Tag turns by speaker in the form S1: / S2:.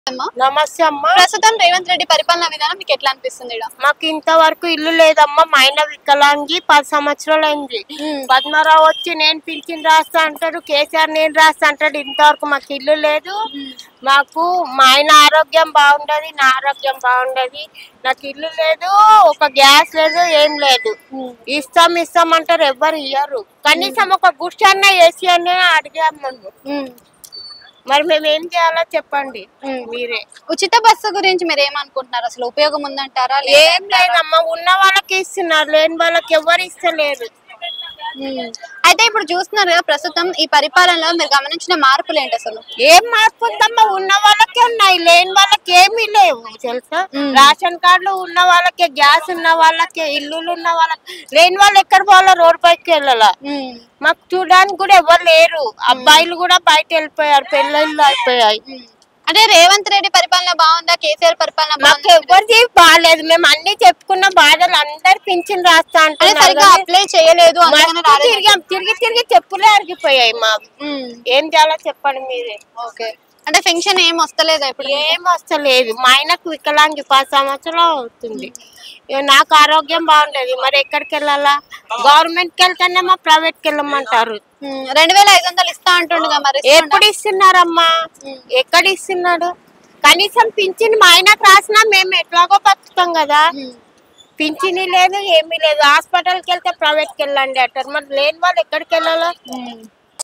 S1: అమ్మా
S2: నమస్తే అమ్మా
S1: ప్రస్తుతం రేవంత్ రెడ్డి పరిపాలన విధానం మీకు ఎట్లా అనిపిస్తుంది ఈడ?
S2: మాకు ఇంతవరకు ఇల్లు లేదమ్మా మైన వికలాంగి పది సంవత్సరాలు అయింది
S1: మ్మ్.
S2: పద్మరావు వచ్చి నేను పింఛన్ రాస్తా అంటాడు కేసీఆర్ నేను రాస్తా అంటాడు ఇంతవరకు మాకు ఇల్లు లేదు మాకు మా ఆయన ఆరోగ్యం బాగుండదు నా ఆరోగ్యం బాగుండదు నాకు ఇల్లు లేదు ఒక గ్యాస్ లేదు ఏం లేదు ఇస్తాం ఇస్తాం అంటారు ఎవ్వరు ఇయ్యరు కనీసం ఒక గుడ్స్ అన్న ఏసీ అన్న అడిగాము మేము.
S1: మ్మ్.
S2: మరి మేము ఏం చేయాలో చెప్పండి మీరే
S1: ఉచిత బస్సు గురించి మీరు ఏమనుకుంటున్నారు అసలు ఉపయోగం ఉందంటారా లేదా?
S2: ఏం లేదమ్మా ఉన్న వాళ్ళకి ఇస్తున్నారు లేని వాళ్ళకి ఎవరు ఇస్తలేరు
S1: మ్మ్. అయితే ఇప్పుడు చూస్తున్నారు కదా ప్రస్తుతం ఈ పరిపాలనలో మీరు గమనించిన మార్పులు ఏంటి అసలు
S2: ఏం మార్పు ఉందమ్మా ఉన్న వాళ్ళకే ఉన్నాయి లేని వాళ్ళకి ఏమీ లేవు తెలుసా రేషన్ కార్డులు ఉన్న వాళ్ళకే గ్యాస్ ఉన్న వాళ్ళకే ఇల్లులు ఉన్న వాళ్ళకి లేని వాళ్ళు ఎక్కడ పోవాలో రోడ్ పైకి వెళ్ళాల
S1: మ్మ్.
S2: మాకు చూడడానికి కూడా ఎవరు లేరు అబ్బాయిలు కూడా బయట వెళ్ళిపోయారు పెళ్ళిళ్ళు అయిపోయాయి
S1: మ్మ్. అంటే రేవంత్ రెడ్డి పరిపాలన బాగుందా కేసీఆర్ పరిపాలన
S2: మాకు
S1: బాగుందా
S2: ఎవరిది బాగాలేదు మేము అన్ని చెప్పుకున్న బాధలు అందరు పింఛన్ రాస్తా
S1: అంటే
S2: అంటున్నారు
S1: సరిగ్గా
S2: కానీ
S1: అప్లై చేయలేదు అందుకని
S2: మస్తు
S1: రాలేదు
S2: తిరిగాం తిరిగి తిరిగి చెప్పులే అరిగిపోయాయి మాకు
S1: మ్మ్.
S2: ఏం చేయాలో చెప్పండి మీరే
S1: ఓకే అంటే పెన్షన్ ఏం వస్తలేదా ఇప్పుడు
S2: ఏం వస్తలేదు మా ఆయనకు వికలాంగి పది సంవత్సరాలు అవుతుంది ఇక నాకు ఆరోగ్యం బాగుండేది మరి ఎక్కడికి వెళ్ళాలా గవర్నమెంట్ కి వెళ్తేనేమో ప్రైవేట్ కి వెళ్ళమంటారు
S1: మ్మ్. రెండు వేల ఐదు వందలు ఇస్తా అంటుండగా మరి ఇస్తుండా?
S2: ఎప్పుడు ఇస్తున్నారమ్మా ఎక్కడ ఇస్తున్నాడు కనీసం పింఛన్ మా ఆయనకు రాసినా మేము ఎట్లాగో బతుకుతాం కదా
S1: మ్మ్.
S2: పింఛని లేదు ఏమీ లేదు హాస్పిటల్కి వెళ్తే ప్రైవేట్కి వెళ్ళండి అంటారు మరి లేని వాళ్ళు ఎక్కడికి వెళ్ళాలా
S1: మ్మ్.